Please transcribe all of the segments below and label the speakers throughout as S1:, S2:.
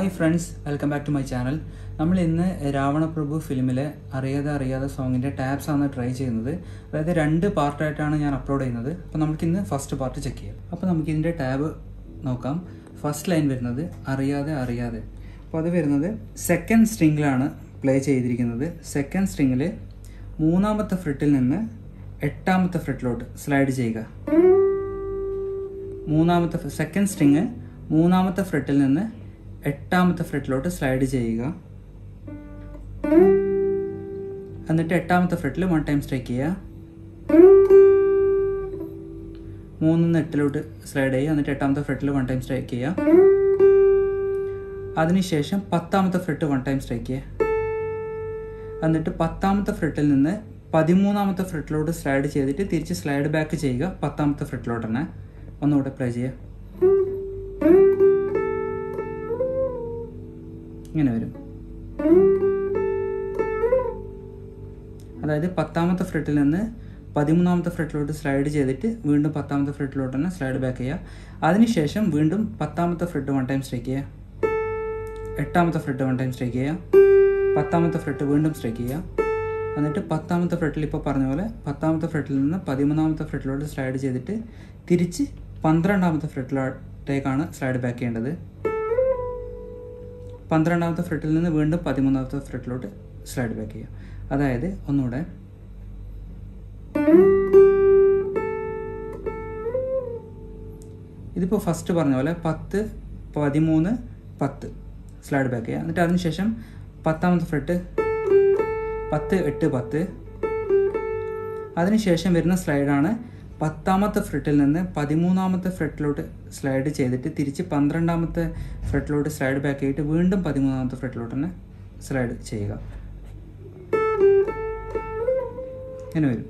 S1: Hi friends welcome back to my channel നമ്മൾ ഇന്ന് രാവണപ്രഭു ഫിലിമിലെ അറിയാതെ അറിയാതെ സോങ്ങിൻ്റെ ടാബ്സ് ആണ് ട്രൈ ചെയ്യുന്നത് അതായത് രണ്ട് പാർട്ടായിട്ടാണ് ഞാൻ അപ്ലോഡ് ചെയ്യുന്നത് അപ്പോൾ നമുക്ക് ഇന്ന് ഫസ്റ്റ് പാർട്ട് ചെക്ക് ചെയ്യാം അപ്പോൾ നമുക്ക് ഇതിൻ്റെ ടാബ് നോക്കാം ഫസ്റ്റ് ലൈൻ വരുന്നത് അറിയാതെ അറിയാതെ അപ്പോൾ അത് വരുന്നത് സെക്കൻഡ് സ്ട്രിങ്ങിലാണ് പ്ലേ ചെയ്തിരിക്കുന്നത് സെക്കൻഡ് സ്ട്രിങ്ങിൽ മൂന്നാമത്തെ ഫ്രിട്ടിൽ നിന്ന് എട്ടാമത്തെ ഫ്രിട്ടിലോട്ട് സ്ലൈഡ് ചെയ്യുക മൂന്നാമത്തെ സെക്കൻഡ് സ്ട്രിങ് മൂന്നാമത്തെ ഫ്രെറ്റിൽ നിന്ന് എട്ടാമത്തെ ഫ്രെറ്റിലോട്ട് സ്ലൈഡ് ചെയ്യുക എന്നിട്ട് എട്ടാമത്തെ ഫ്രെറ്റിൽ വൺ ടൈം സ്ട്രൈക്ക് ചെയ്യുക മൂന്നിന്ന് എട്ടിലോട്ട് സ്ലൈഡ് ചെയ്യുക എന്നിട്ട് എട്ടാമത്തെ ഫ്രെറ്റിൽ വൺ ടൈം സ്ട്രൈക്ക് ചെയ്യുക അതിനുശേഷം പത്താമത്തെ ഫ്രെറ്റ് വൺ ടൈം സ്ട്രൈക്ക് ചെയ്യുക എന്നിട്ട് പത്താമത്തെ ഫ്രെറ്റിൽ നിന്ന് പതിമൂന്നാമത്തെ ഫ്രെറ്റിലോട്ട് സ്ലൈഡ് ചെയ്തിട്ട് തിരിച്ച് സ്ലൈഡ് ബാക്ക് ചെയ്യുക പത്താമത്തെ ഫ്രെറ്റിലോട്ട് തന്നെ ഒന്നുകൂടെ പ്ലേ ചെയ്യുക ഇങ്ങനെ വരും അതായത് പത്താമത്തെ ഫ്രെറ്റിൽ നിന്ന് പതിമൂന്നാമത്തെ ഫ്രെറ്റിലോട്ട് സ്ലൈഡ് ചെയ്തിട്ട് വീണ്ടും പത്താമത്തെ ഫ്രെറ്റിലോട്ട് തന്നെ സ്ലൈഡ് ബാക്ക് ചെയ്യുക അതിനുശേഷം വീണ്ടും പത്താമത്തെ ഫ്രെറ്റ് വൺ ടൈം സ്ട്രൈക്ക് ചെയ്യുക എട്ടാമത്തെ ഫ്രെറ്റ് വൺ ടൈം സ്ട്രൈക്ക് ചെയ്യുക പത്താമത്തെ ഫ്രെറ്റ് വീണ്ടും സ്ട്രൈക്ക് ചെയ്യുക എന്നിട്ട് പത്താമത്തെ ഫ്രെറ്റിൽ ഇപ്പോൾ പറഞ്ഞ പോലെ പത്താമത്തെ ഫ്രെറ്റിൽ നിന്ന് പതിമൂന്നാമത്തെ ഫ്രെറ്റിലോട്ട് സ്ലൈഡ് ചെയ്തിട്ട് തിരിച്ച് പന്ത്രണ്ടാമത്തെ ഫ്രെറ്റിലോട്ടേക്കാണ് സ്ലൈഡ് ബാക്ക് ചെയ്യേണ്ടത് പന്ത്രണ്ടാമത്തെ ഫ്രെറ്റിൽ നിന്ന് വീണ്ടും പതിമൂന്നാമത്തെ ഫ്രെറ്റിലോട്ട് സ്ലൈഡ് ബാക്ക് ചെയ്യുക അതായത് ഒന്നുകൂടെ ഇതിപ്പോൾ ഫസ്റ്റ് പറഞ്ഞ പോലെ പത്ത് പതിമൂന്ന് പത്ത് സ്ലൈഡ് ബാക്ക് ചെയ്യുക എന്നിട്ട് അതിനുശേഷം പത്താമത്തെ ഫ്രെറ്റ് പത്ത് എട്ട് പത്ത് അതിനുശേഷം വരുന്ന സ്ലൈഡാണ് പത്താമത്തെ ഫ്രെറ്റിൽ നിന്ന് പതിമൂന്നാമത്തെ ഫ്രെറ്റിലോട്ട് സ്ലൈഡ് ചെയ്തിട്ട് തിരിച്ച് പന്ത്രണ്ടാമത്തെ ഫ്രെറ്റിലോട്ട് സ്ലൈഡ് ബാക്ക് ചെയ്തിട്ട് വീണ്ടും പതിമൂന്നാമത്തെ ഫ്രെറ്റിലോട്ട് തന്നെ സ്ലൈഡ് ചെയ്യുക ഇങ്ങനെ വരും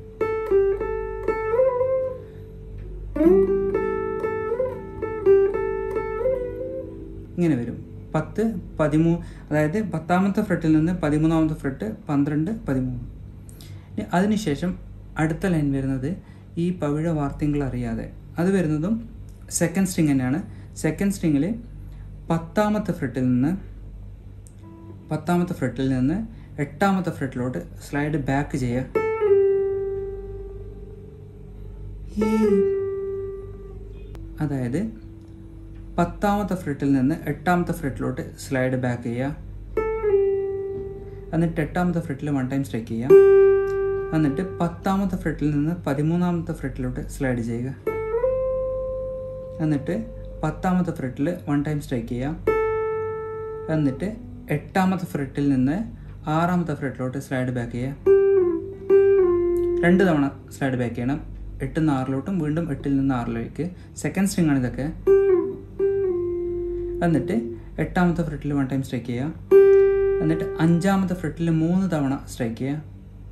S1: ഇങ്ങനെ വരും പത്ത് പതിമൂ അതായത് പത്താമത്തെ ഫ്രെറ്റിൽ നിന്ന് പതിമൂന്നാമത്തെ ഫ്രെറ്റ് പന്ത്രണ്ട് പതിമൂന്ന് ഇനി അതിനുശേഷം അടുത്ത ലൈൻ വരുന്നത് ഈ പവിഴ വാർത്തകൾ അറിയാതെ അത് വരുന്നതും സെക്കൻഡ് സ്ട്രിങ് തന്നെയാണ് സെക്കൻഡ് സ്ട്രിങ്ങിൽ പത്താമത്തെ ഫ്രെറ്റിൽ നിന്ന് പത്താമത്തെ ഫ്രെറ്റിൽ നിന്ന് എട്ടാമത്തെ ഫ്രെറ്റിലോട്ട് സ്ലൈഡ് ബാക്ക് ചെയ്യുക അതായത് പത്താമത്തെ ഫ്രെറ്റിൽ നിന്ന് എട്ടാമത്തെ ഫ്രെറ്റിലോട്ട് സ്ലൈഡ് ബാക്ക് ചെയ്യുക എന്നിട്ട് എട്ടാമത്തെ ഫ്രെറ്റിൽ വൺ ടൈം സ്ട്രൈക്ക് ചെയ്യുക എന്നിട്ട് പത്താമത്തെ ഫ്രെറ്റിൽ നിന്ന് പതിമൂന്നാമത്തെ ഫ്രെറ്റിലോട്ട് സ്ലൈഡ് ചെയ്യുക എന്നിട്ട് പത്താമത്തെ ഫ്രെറ്റിൽ വൺ ടൈം സ്ട്രൈക്ക് ചെയ്യുക എന്നിട്ട് എട്ടാമത്തെ ഫ്രെറ്റിൽ നിന്ന് ആറാമത്തെ ഫ്രെറ്റിലോട്ട് സ്ലൈഡ് ബാക്ക് ചെയ്യുക രണ്ട് തവണ സ്ലൈഡ് ബാക്ക് ചെയ്യണം എട്ടിൽ നിന്ന് ആറിലോട്ടും വീണ്ടും എട്ടിൽ നിന്ന് ആറിലേക്ക് സെക്കൻഡ് സ്ട്രിങ് ആണ് ഇതൊക്കെ എന്നിട്ട് എട്ടാമത്തെ ഫ്രെറ്റിൽ വൺ ടൈം സ്ട്രൈക്ക് ചെയ്യുക എന്നിട്ട് അഞ്ചാമത്തെ ഫ്രെറ്റിൽ മൂന്ന് തവണ സ്ട്രൈക്ക് ചെയ്യുക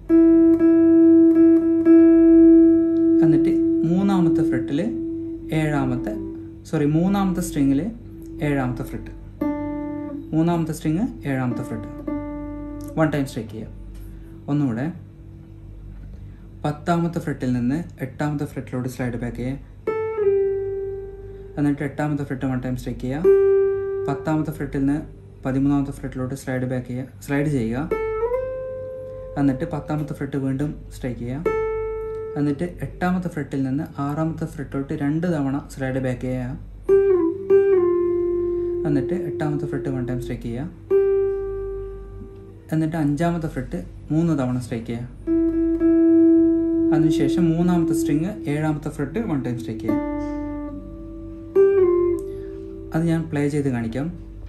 S1: എന്നിട്ട് മൂന്നാമത്തെ ഫ്രെറ്റിൽ ഏഴാമത്തെ സോറി മൂന്നാമത്തെ സ്ട്രിങ്ങിൽ ഏഴാമത്തെ ഫ്രെറ്റ് മൂന്നാമത്തെ സ്ട്രിങ് ഏഴാമത്തെ ഫ്രെറ്റ് വൺ ടൈം സ്ട്രൈക്ക് ചെയ്യുക ഒന്നുകൂടെ പത്താമത്തെ ഫ്രെറ്റിൽ നിന്ന് എട്ടാമത്തെ ഫ്രെറ്റിലോട്ട് സ്ലൈഡ് ബാക്ക് ചെയ്യുക എന്നിട്ട് എട്ടാമത്തെ ഫ്രെറ്റ് വൺ ടൈം സ്ട്രൈക്ക് ചെയ്യുക പത്താമത്തെ ഫ്രെറ്റിൽ നിന്ന് പതിമൂന്നാമത്തെ ഫ്രെറ്റിലോട്ട് സ്ലൈഡ് ബാക്ക് ചെയ്യുക സ്ലൈഡ് ചെയ്യുക എന്നിട്ട് പത്താമത്തെ ഫ്രെറ്റ് വീണ്ടും സ്ട്രൈക്ക് ചെയ്യുക എന്നിട്ട് എട്ടാമത്തെ ഫ്രെറ്റിൽ നിന്ന് ആറാമത്തെ ഫ്രെറ്റിലോട്ട് രണ്ട് തവണ സ്ലൈഡ് ബാക്ക് ചെയ്യുക എന്നിട്ട് എട്ടാമത്തെ ഫ്രെറ്റ് വൺ ടൈം സ്ട്രൈക്ക് ചെയ്യുക എന്നിട്ട് അഞ്ചാമത്തെ ഫ്രെറ്റ് മൂന്ന് തവണ സ്ട്രൈക്ക് ചെയ്യുക അതിനുശേഷം മൂന്നാമത്തെ സ്ട്രിങ് ഏഴാമത്തെ ഫ്രെറ്റ് വൺ ടൈം സ്ട്രൈക്ക് ചെയ്യുക അത് ഞാൻ പ്ലേ ചെയ്ത് കാണിക്കാം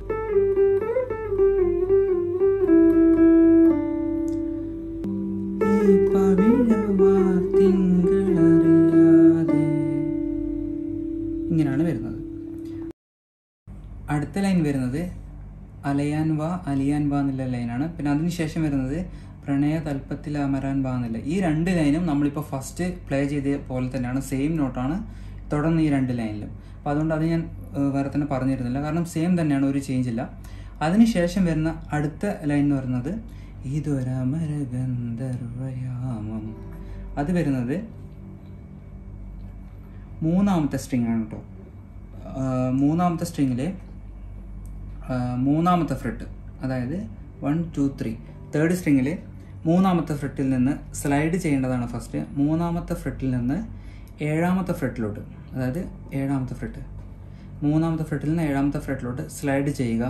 S1: ഇങ്ങനെയാണ് വരുന്നത് അടുത്ത ലൈൻ വരുന്നത് അലയാൻ വാ അലിയാൻ വാ എന്നുള്ള ലൈനാണ് പിന്നെ അതിനുശേഷം വരുന്നത് പ്രണയ തൽപ്പത്തിൽ അമരാൻ വാ എന്നുള്ള ഈ രണ്ട് ലൈനും നമ്മളിപ്പോൾ ഫസ്റ്റ് പ്ലേ ചെയ്ത പോലെ തന്നെയാണ് സെയിം നോട്ടാണ് തുടർന്ന് ഈ രണ്ട് ലൈനിലും അപ്പോൾ അതുകൊണ്ട് അത് ഞാൻ വേറെ തന്നെ പറഞ്ഞിരുന്നില്ല കാരണം സെയിം തന്നെയാണ് ഒരു ചേഞ്ച് ഇല്ല അതിനുശേഷം വരുന്ന അടുത്ത ലൈൻ എന്ന് പറയുന്നത് ഇതൊരമരഗന്ധർവയാമം അത് വരുന്നത് മൂന്നാമത്തെ സ്ട്രിങ് ആണ് കേട്ടോ മൂന്നാമത്തെ സ്ട്രിങ്ങിൽ ആ, മൂന്നാമത്തെ ഫ്രെട്ട് അതായത് വൺ ടു ത്രീ തേർഡ് സ്ട്രിങ്ങിൽ മൂന്നാമത്തെ ഫ്രെട്ടിൽ നിന്ന് സ്ലൈഡ് ചെയ്യേണ്ടതാണ് ഫസ്റ്റ് മൂന്നാമത്തെ ഫ്രെട്ടിൽ നിന്ന് ഏഴാമത്തെ ഫ്രെട്ടിലോട്ട് അതായത് ഏഴാമത്തെ ഫ്രെട്ട് മൂന്നാമത്തെ ഫ്രെട്ടിൽ നിന്ന് ഏഴാമത്തെ ഫ്രെട്ടിലോട്ട് സ്ലൈഡ് ചെയ്യുക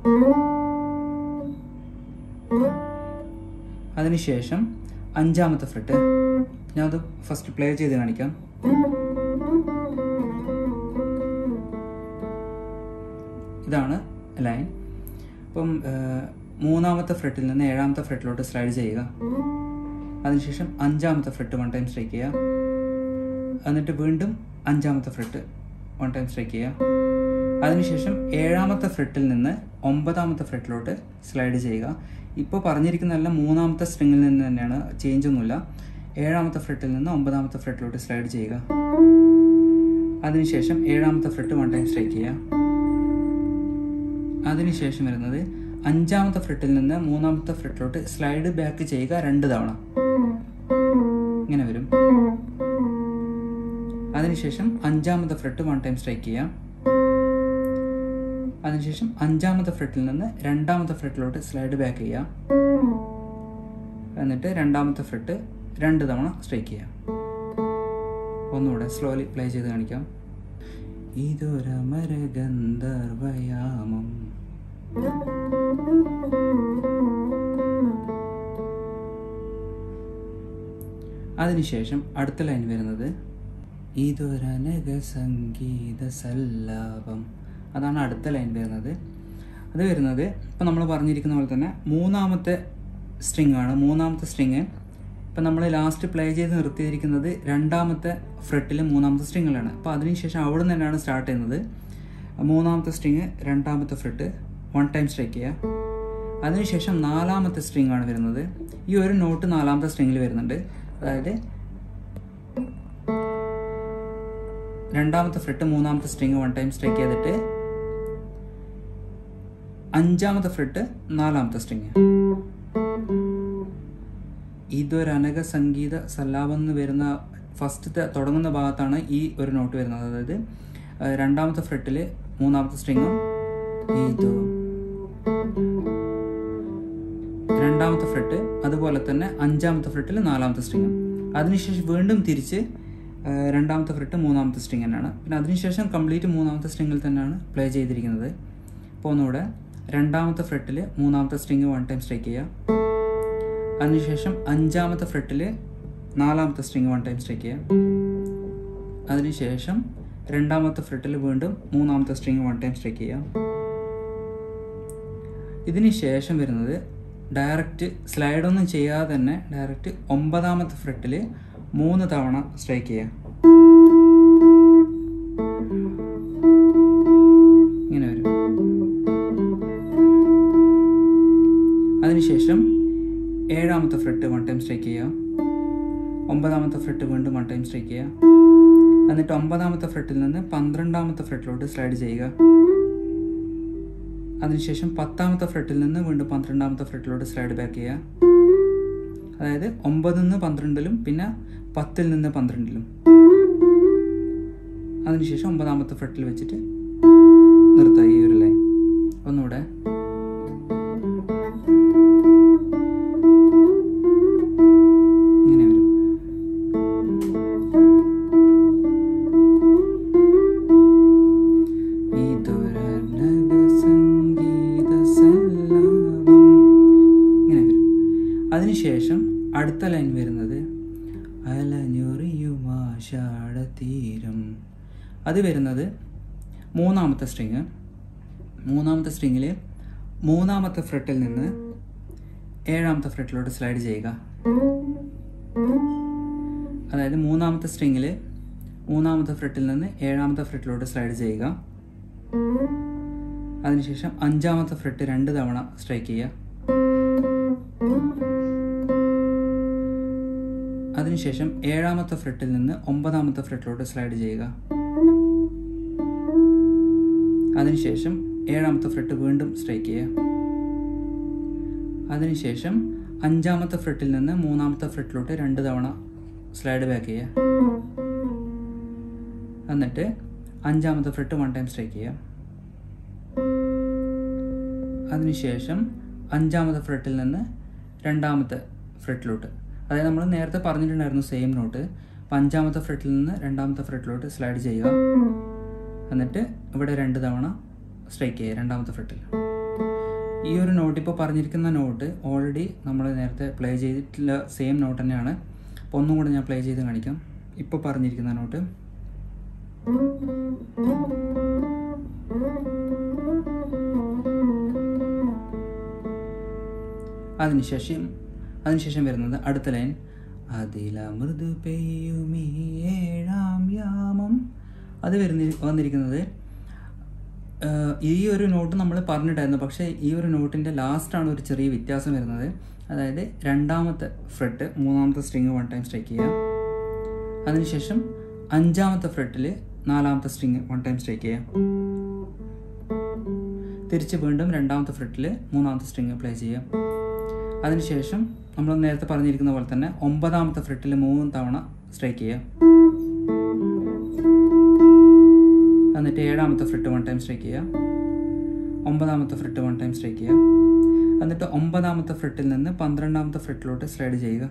S1: അതിനുശേഷം അഞ്ചാമത്തെ ഫ്രെട്ട് ഞാൻ അത് ഫസ്റ്റ് പ്ലേ ചെയ്ത് കാണിക്കാം ഇതാണ് ലൈൻ അപ്പം ആ, മൂന്നാമത്തെ ഫ്രെട്ടിൽ നിന്ന് ഏഴാമത്തെ ഫ്രെട്ടിലോട്ട് സ്ലൈഡ് ചെയ്യുക അതിനുശേഷം അഞ്ചാമത്തെ ഫ്രെട്ട് വൺ ടൈം സ്ട്രൈക്ക് ചെയ്യുക എന്നിട്ട് വീണ്ടും അഞ്ചാമത്തെ ഫ്രെട്ട് വൺ ടൈം സ്ട്രൈക്ക് ചെയ്യുക അതിനുശേഷം ഏഴാമത്തെ ഫ്രെട്ടിൽ നിന്ന് ഒമ്പതാമത്തെ ഫ്രെട്ടിലോട്ട് സ്ലൈഡ് ചെയ്യുക ഇപ്പോൾ പറഞ്ഞിരിക്കുന്നതെല്ലാം മൂന്നാമത്തെ സ്ട്രിങ്ങിൽ നിന്ന് തന്നെയാണ് ചേഞ്ച് ഒന്നുമില്ല ഏഴാമത്തെ ഫ്രെട്ടിൽ നിന്ന് ഒമ്പതാമത്തെ ഫ്രെട്ടിലോട്ട് സ്ലൈഡ് ചെയ്യുക അതിനുശേഷം ഏഴാമത്തെ ഫ്രെട്ട് വൺ ടൈം സ്ട്രൈക്ക് ചെയ്യുക അതിനുശേഷം വരുന്നത് അഞ്ചാമത്തെ ഫ്രെട്ടിൽ നിന്ന് മൂന്നാമത്തെ ഫ്രെട്ടിലോട്ട് സ്ലൈഡ് ബാക്ക് ചെയ്യുക രണ്ട് തവണ ഇങ്ങനെ വരും അതിനുശേഷം അഞ്ചാമത്തെ ഫ്രെട്ട് വൺ ടൈം സ്ട്രൈക്ക് ചെയ്യാം അതിനുശേഷം അഞ്ചാമത്തെ ഫ്രെട്ടിൽ നിന്ന് രണ്ടാമത്തെ ഫ്രെട്ടിലോട്ട് സ്ലൈഡ് ബാക്ക് ചെയ്യാം എന്നിട്ട് രണ്ടാമത്തെ ഫ്രെട്ട് രണ്ട് തവണ സ്ട്രൈക്ക് ചെയ്യാം ഒന്നുകൂടെ സ്ലോലി പ്ലേ ചെയ്ത് കാണിക്കാം ഇതൊരമരഗന്ധർവയാമം അതിനുശേഷം അടുത്ത ലൈൻ വരുന്നത് ഇതൊരനക സംഗീത സല്ലാപം അതാണ് അടുത്ത ലൈൻ വരുന്നത് അത് വരുന്നത് ഇപ്പം നമ്മൾ പറഞ്ഞിരിക്കുന്ന പോലെ തന്നെ മൂന്നാമത്തെ സ്ട്രിങ് ആണ് മൂന്നാമത്തെ സ്ട്രിങ് ഇപ്പം നമ്മൾ ലാസ്റ്റ് പ്ലേ ചെയ്ത് നിർത്തിയിരിക്കുന്നത് രണ്ടാമത്തെ ഫ്രെട്ടിലെ മൂന്നാമത്തെ സ്ട്രിങ്ങിലാണ് അപ്പോൾ അതിനുശേഷം അവിടെ നിന്ന് തന്നെയാണ് സ്റ്റാർട്ട് ചെയ്യുന്നത് മൂന്നാമത്തെ സ്ട്രിങ് രണ്ടാമത്തെ ഫ്രെട്ട് വൺ ടൈം സ്ട്രൈക്ക് ചെയ്യുക അതിനുശേഷം നാലാമത്തെ സ്ട്രിങ് ആണ് വരുന്നത് ഈ ഒരു നോട്ട് നാലാമത്തെ സ്ട്രിങ്ങിൽ വരുന്നുണ്ട് അതായത് രണ്ടാമത്തെ ഫ്രെട്ട് മൂന്നാമത്തെ സ്ട്രിങ് വൺ ടൈം സ്ട്രൈക്ക് ചെയ്തിട്ട് അഞ്ചാമത്തെ ഫ്രെട്ട് നാലാമത്തെ സ്ട്രിങ് ഇതൊരനക സംഗീത സല്ലാപം എന്ന് വരുന്ന ഫസ്റ്റത്തെ തുടങ്ങുന്ന ഭാഗത്താണ് ഈ ഒരു നോട്ട് വരുന്നത് അതായത് ആ, രണ്ടാമത്തെ ഫ്രെട്ടിൽ മൂന്നാമത്തെ സ്ട്രിങ്ങും ഇതോ രണ്ടാമത്തെ ഫ്രെട്ട് അതുപോലെ തന്നെ അഞ്ചാമത്തെ ഫ്രെട്ടിൽ നാലാമത്തെ സ്ട്രിങ്ങും അതിനുശേഷം വീണ്ടും തിരിച്ച് ആ, രണ്ടാമത്തെ ഫ്രെട്ട് മൂന്നാമത്തെ സ്ട്രിങ് തന്നെയാണ് പിന്നെ അതിനുശേഷം കംപ്ലീറ്റ് മൂന്നാമത്തെ സ്ട്രിങ്ങിൽ തന്നെയാണ് പ്ലേ ചെയ്തിരിക്കുന്നത് അപ്പോൾ ഒന്നുകൂടെ രണ്ടാമത്തെ ഫ്രെട്ടിൽ മൂന്നാമത്തെ സ്ട്രിങ് വൺ ടൈം സ്ട്രൈക്ക് ചെയ്യുക അതിനുശേഷം അഞ്ചാമത്തെ ഫ്രെട്ടിൽ നാലാമത്തെ സ്ട്രിങ് വൺ ടൈം സ്ട്രൈക്ക് ചെയ്യുക അതിനുശേഷം രണ്ടാമത്തെ ഫ്രെട്ടിൽ വീണ്ടും മൂന്നാമത്തെ സ്ട്രിങ് വൺ ടൈം സ്ട്രൈക്ക് ചെയ്യാം ഇതിന് ശേഷം വരുന്നത് ഡയറക്റ്റ് സ്ലൈഡൊന്നും ചെയ്യാതെ തന്നെ ഡയറക്റ്റ് ഒമ്പതാമത്തെ ഫ്രെട്ടിൽ മൂന്ന് തവണ സ്ട്രൈക്ക് ചെയ്യാം ഇങ്ങനെ വരും അതിനുശേഷം ഏഴാമത്തെ ഫ്രെട്ട് വൺ ടൈം സ്ട്രൈക്ക് ചെയ്യുക ഒമ്പതാമത്തെ ഫ്രെട്ട് വീണ്ടും വൺ ടൈം സ്ട്രൈക്ക് ചെയ്യുക എന്നിട്ട് ഒമ്പതാമത്തെ ഫ്രെട്ടിൽ നിന്ന് പന്ത്രണ്ടാമത്തെ ഫ്രെട്ടിലോട്ട് സ്ലൈഡ് ചെയ്യുക അതിനുശേഷം പത്താമത്തെ ഫ്രെട്ടിൽ നിന്ന് വീണ്ടും പന്ത്രണ്ടാമത്തെ ഫ്രെട്ടിലോട്ട് സ്ലൈഡ് ബാക്ക് ചെയ്യുക അതായത് ഒമ്പതിൽ നിന്ന് പന്ത്രണ്ടിലും പിന്നെ പത്തിൽ നിന്ന് പന്ത്രണ്ടിലും അതിനുശേഷം ഒമ്പതാമത്തെ ഫ്രെട്ടിൽ വെച്ചിട്ട് നിർത്തുക ഈ ഒരു ലൈൻ ഒന്നുകൂടെ ഇങ്ങനെ വരും ഇതൊരനക സംഗീത സല്ലാപം. ഇങ്ങനെ വരും അതിനുശേഷം അടുത്ത ലൈൻ വരുന്നത് അലഞ്ഞൊറിയുമാഷാട തീരം അത് വരുന്നത് മൂന്നാമത്തെ സ്ട്രിങ് മൂന്നാമത്തെ സ്ട്രിങ്ങിൽ മൂന്നാമത്തെ ഫ്രെട്ടിൽ നിന്ന് ഏഴാമത്തെ ഫ്രെട്ടിലോട്ട് സ്ലൈഡ് ചെയ്യുക അതായത് മൂന്നാമത്തെ സ്ട്രിങ്ങിൽ മൂന്നാമത്തെ ഫ്രെട്ടിൽ നിന്ന് ഏഴാമത്തെ ഫ്രെട്ടിലോട്ട് സ്ലൈഡ് ചെയ്യുക അതിനുശേഷം അഞ്ചാമത്തെ ഫ്രെട്ട് രണ്ട് തവണ സ്ട്രൈക്ക് ചെയ്യുക അതിനുശേഷം ഏഴാമത്തെ ഫ്രെട്ടിൽ നിന്ന് ഒമ്പതാമത്തെ ഫ്രെട്ടിലോട്ട് സ്ലൈഡ് ചെയ്യുക അതിനുശേഷം ഏഴാമത്തെ ഫ്രെട്ട് വീണ്ടും സ്ട്രൈക്ക് ചെയ്യുക അതിനുശേഷം അഞ്ചാമത്തെ ഫ്രെട്ടിൽ നിന്ന് മൂന്നാമത്തെ ഫ്രെട്ടിലോട്ട് രണ്ട് തവണ സ്ലൈഡ് ബാക്ക് ചെയ്യുക എന്നിട്ട് അഞ്ചാമത്തെ ഫ്രെട്ട് വൺ ടൈം സ്ട്രൈക്ക് ചെയ്യുക അതിനുശേഷം അഞ്ചാമത്തെ ഫ്രെട്ടിൽ നിന്ന് രണ്ടാമത്തെ ഫ്രെട്ടിലോട്ട് അതായത് നമ്മൾ നേരത്തെ പറഞ്ഞിട്ടുണ്ടായിരുന്നു സെയിം നോട്ട് അപ്പം അഞ്ചാമത്തെ ഫ്രെട്ടിൽ നിന്ന് രണ്ടാമത്തെ ഫ്രെട്ടിലോട്ട് സ്ലൈഡ് ചെയ്യുക എന്നിട്ട് ഇവിടെ രണ്ട് തവണ സ്ട്രൈക്ക് ചെയ്യുക രണ്ടാമത്തെ ഫ്രെട്ടിൽ ഈ ഒരു നോട്ട് ഇപ്പോൾ പറഞ്ഞിരിക്കുന്ന നോട്ട് ഓൾറെഡി നമ്മൾ നേരത്തെ പ്ലേ ചെയ്തിട്ടുള്ള സെയിം നോട്ട് തന്നെയാണ് അപ്പോൾ ഒന്നും കൂടെ ഞാൻ പ്ലേ ചെയ്ത് കാണിക്കാം ഇപ്പോൾ പറഞ്ഞിരിക്കുന്ന നോട്ട് അതിനുശേഷം അതിനുശേഷം വരുന്നത് അടുത്ത ലൈൻ അതിലമൃദു പെയ്യുമീ ഏഴാം യാമം അത് വരുന്ന വന്നിരിക്കുന്നത് ആഹ് ഈ ഒരു നോട്ട് നമ്മൾ പറഞ്ഞിട്ടായിരുന്നു പക്ഷേ ഈ ഒരു നോട്ടിൻ്റെ ലാസ്റ്റാണ് ഒരു ചെറിയ വ്യത്യാസം വരുന്നത് അതായത് രണ്ടാമത്തെ ഫ്രെട്ട് മൂന്നാമത്തെ സ്ട്രിങ് വൺ ടൈം സ്ട്രൈക്ക് ചെയ്യുക അതിനുശേഷം അഞ്ചാമത്തെ ഫ്രെട്ടിൽ നാലാമത്തെ സ്ട്രിങ് വൺ ടൈം സ്ട്രൈക്ക് ചെയ്യുക തിരിച്ച് വീണ്ടും രണ്ടാമത്തെ ഫ്രെട്ടിൽ മൂന്നാമത്തെ സ്ട്രിങ് പ്ലേ ചെയ്യുക അതിനുശേഷം നമ്മൾ നേരത്തെ പറഞ്ഞിരിക്കുന്ന പോലെ തന്നെ ഒമ്പതാമത്തെ ഫ്രെട്ടിൽ മൂന്ന് തവണ സ്ട്രൈക്ക് ചെയ്യുക എന്നിട്ട് ഏഴാമത്തെ ഫ്രെട്ട് വൺ ടൈം സ്ട്രൈക്ക് ചെയ്യുക ഒമ്പതാമത്തെ ഫ്രെട്ട് വൺ ടൈം സ്ട്രൈക്ക് ചെയ്യുക എന്നിട്ട് ഒമ്പതാമത്തെ ഫ്രെട്ടിൽ നിന്ന് പന്ത്രണ്ടാമത്തെ ഫ്രെട്ടിലോട്ട് സ്ലൈഡ് ചെയ്യുക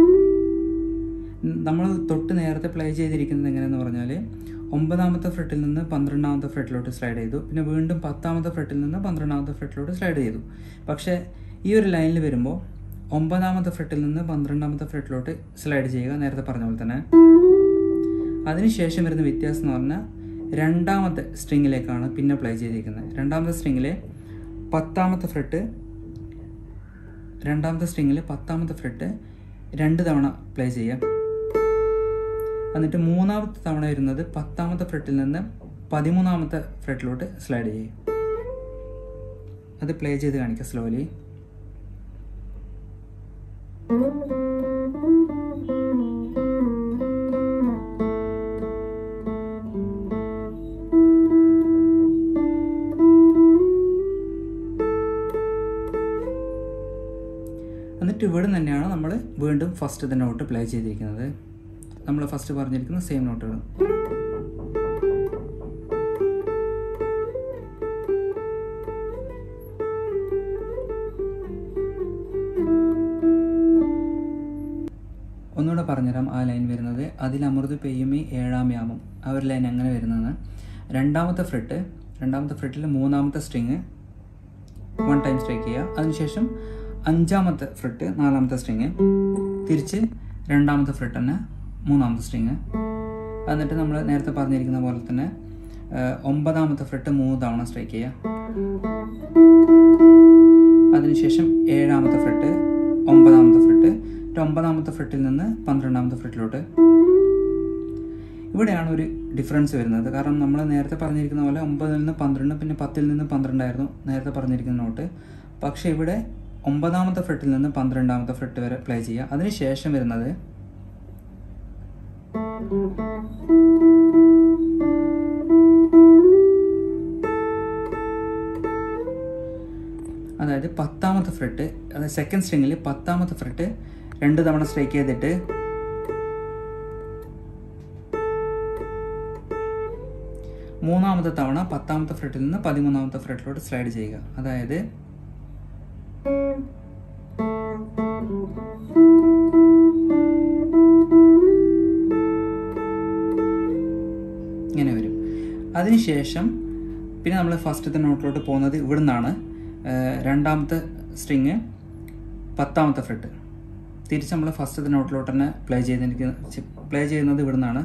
S1: നമ്മൾ തൊട്ട് നേരത്തെ പ്ലേ ചെയ്തിരിക്കുന്നത് എങ്ങനെയെന്ന് പറഞ്ഞാൽ ഒമ്പതാമത്തെ ഫ്രെട്ടിൽ നിന്ന് പന്ത്രണ്ടാമത്തെ ഫ്രെട്ടിലോട്ട് സ്ലൈഡ് ചെയ്തു പിന്നെ വീണ്ടും പത്താമത്തെ ഫ്രെട്ടിൽ നിന്ന് പന്ത്രണ്ടാമത്തെ ഫ്രെട്ടിലോട്ട് സ്ലൈഡ് ചെയ്തു പക്ഷേ ഈ ഒരു ലൈനിൽ വരുമ്പോൾ ഒമ്പതാമത്തെ ഫ്രെട്ടിൽ നിന്ന് പന്ത്രണ്ടാമത്തെ ഫ്രെട്ടിലോട്ട് സ്ലൈഡ് ചെയ്യുക നേരത്തെ പറഞ്ഞ പോലെ തന്നെ അതിനുശേഷം വരുന്ന വ്യത്യാസം എന്ന് പറഞ്ഞാൽ രണ്ടാമത്തെ സ്ട്രിങ്ങിലേക്കാണ് പിന്നെ പ്ലേ ചെയ്തിരിക്കുന്നത് രണ്ടാമത്തെ സ്ട്രിങ്ങിലെ പത്താമത്തെ ഫ്രെട്ട് രണ്ടാമത്തെ സ്ട്രിങ്ങിൽ പത്താമത്തെ ഫ്രെട്ട് രണ്ട് തവണ പ്ലേ ചെയ്യാം എന്നിട്ട് മൂന്നാമത്തെ തവണ വരുന്നത് പത്താമത്തെ ഫ്രെട്ടിൽ നിന്ന് പതിമൂന്നാമത്തെ ഫ്രെട്ടിലോട്ട് സ്ലൈഡ് ചെയ്യും അത് പ്ലേ ചെയ്ത് കാണിക്കാം സ്ലോലി എന്നിട്ട് ഇവിടെ തന്നെയാണ് നമ്മൾ വീണ്ടും ഫസ്റ്റ് നോട്ട് പ്ലേ ചെയ്തിരിക്കുന്നത് നമ്മൾ ഫസ്റ്റ് പറഞ്ഞിരിക്കുന്ന സെയിം നോട്ടുകൾ ഒന്നുകൂടെ പറഞ്ഞുതരാം ആ ലൈൻ വരുന്നത് അതിൽ അമൃത് പെയ്യുമേ ഏഴാം യാമം ആ ഒരു ലൈൻ അങ്ങനെ വരുന്നത് രണ്ടാമത്തെ ഫ്രെട്ട് രണ്ടാമത്തെ ഫ്രെട്ടിൽ മൂന്നാമത്തെ സ്ട്രിങ് വൺ ടൈം സ്ട്രൈക്ക് ചെയ്യുക അതിനുശേഷം അഞ്ചാമത്തെ ഫ്രെട്ട് നാലാമത്തെ സ്ട്രിങ് തിരിച്ച് രണ്ടാമത്തെ ഫ്രെട്ട് തന്നെ മൂന്നാമത്തെ സ്ട്രിങ് എന്നിട്ട് നമ്മൾ നേരത്തെ പറഞ്ഞിരിക്കുന്ന പോലെ തന്നെ ആ, ഒമ്പതാമത്തെ ഫ്രെട്ട് മൂന്ന് തവണ സ്ട്രൈക്ക് ചെയ്യുക അതിനുശേഷം ഏഴാമത്തെ ഫ്രെട്ട് ഒമ്പതാമത്തെ ഫ്രെട്ട് എന്നിട്ട് ഒമ്പതാമത്തെ ഫ്രെട്ടിൽ നിന്ന് പന്ത്രണ്ടാമത്തെ ഫ്രെട്ടിലോട്ട് ഇവിടെയാണ് ഒരു ഡിഫറൻസ് വരുന്നത് കാരണം നമ്മൾ നേരത്തെ പറഞ്ഞിരിക്കുന്ന പോലെ ഒമ്പതിൽ നിന്ന് പന്ത്രണ്ട് പിന്നെ പത്തിൽ നിന്ന് പന്ത്രണ്ടായിരുന്നു നേരത്തെ പറഞ്ഞിരിക്കുന്ന നോട്ട് പക്ഷേ ഇവിടെ ഒമ്പതാമത്തെ ഫ്രെട്ടിൽ നിന്ന് പന്ത്രണ്ടാമത്തെ ഫ്രെട്ട് വരെ പ്ലേ ചെയ്യുക അതിനുശേഷം വരുന്നത് അതായത് പത്താമത്തെ ഫ്രെട്ട് അതായത് സെക്കൻഡ് സ്ട്രിങ്ങിൽ പത്താമത്തെ ഫ്രെട്ട് രണ്ട് തവണ സ്ട്രൈക്ക് ചെയ്തിട്ട് മൂന്നാമത്തെ തവണ പത്താമത്തെ ഫ്രെട്ടിൽ നിന്ന് പതിമൂന്നാമത്തെ ഫ്രെട്ടിലോട്ട് സ്ലൈഡ് ചെയ്യുക അതായത് ഇങ്ങനെ വരും അതിനുശേഷം പിന്നെ നമ്മൾ ഫസ്റ്റത്തെ നോട്ടിലോട്ട് പോകുന്നത് ഇവിടെ നിന്നാണ് രണ്ടാമത്തെ സ്ട്രിങ് പത്താമത്തെ ഫ്രെട്ട് തിരിച്ച് നമ്മൾ ഫസ്റ്റത്തെ നോട്ടിലോട്ട് തന്നെ പ്ലേ ചെയ്തിരിക്കുന്ന പ്ലേ ചെയ്യുന്നത് ഇവിടെ നിന്നാണ്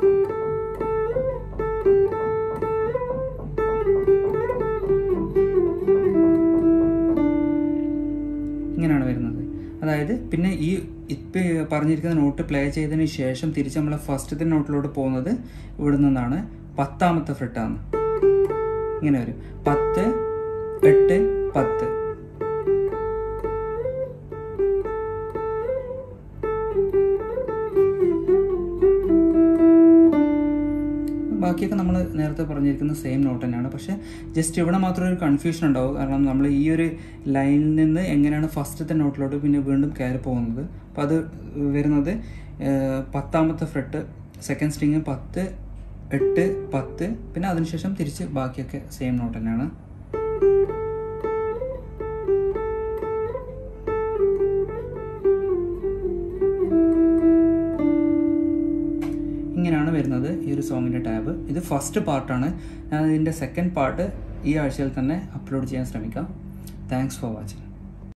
S1: ഇങ്ങനെയാണ് വരുന്നത് അതായത് പിന്നെ ഈ ഇപ്പം പറഞ്ഞിരിക്കുന്ന നോട്ട് പ്ലേ ചെയ്തതിന് ശേഷം തിരിച്ച് നമ്മൾ ഫസ്റ്റത്തെ നോട്ടിലോട്ട് പോകുന്നത് ഇവിടെ നിന്നാണ് പത്താമത്തെ ഫ്രെട്ടാണ് ഇങ്ങനെ വരും പത്ത് എട്ട് പത്ത് ബാക്കിയൊക്കെ നമ്മൾ നേരത്തെ പറഞ്ഞിരിക്കുന്ന സെയിം നോട്ട് തന്നെയാണ് പക്ഷേ ജസ്റ്റ് ഇവിടെ മാത്രം ഒരു കൺഫ്യൂഷൻ ഉണ്ടാവും കാരണം നമ്മൾ ഈ ഒരു ലൈനിൽ നിന്ന് എങ്ങനെയാണ് ഫസ്റ്റത്തെ നോട്ടിലോട്ട് പിന്നെ വീണ്ടും കയറി പോകുന്നത് അപ്പോൾ അത് വരുന്നത് ഏഹ്, പത്താമത്തെ ഫ്രെട്ട് സെക്കൻഡ് സ്ട്രിങ് പത്ത് എട്ട് പത്ത് പിന്നെ അതിനുശേഷം തിരിച്ച് ബാക്കിയൊക്കെ സെയിം നോട്ട് തന്നെയാണ് സോങ്ങിൻ്റെ ടാബ് ഇത് ഫസ്റ്റ് പാർട്ടാണ് ഞാൻ ഇതിൻ്റെ സെക്കൻഡ് പാർട്ട് ഈ ആഴ്ചയിൽ തന്നെ അപ്ലോഡ് ചെയ്യാൻ ശ്രമിക്കാം താങ്ക്സ് ഫോർ വാച്ചിങ്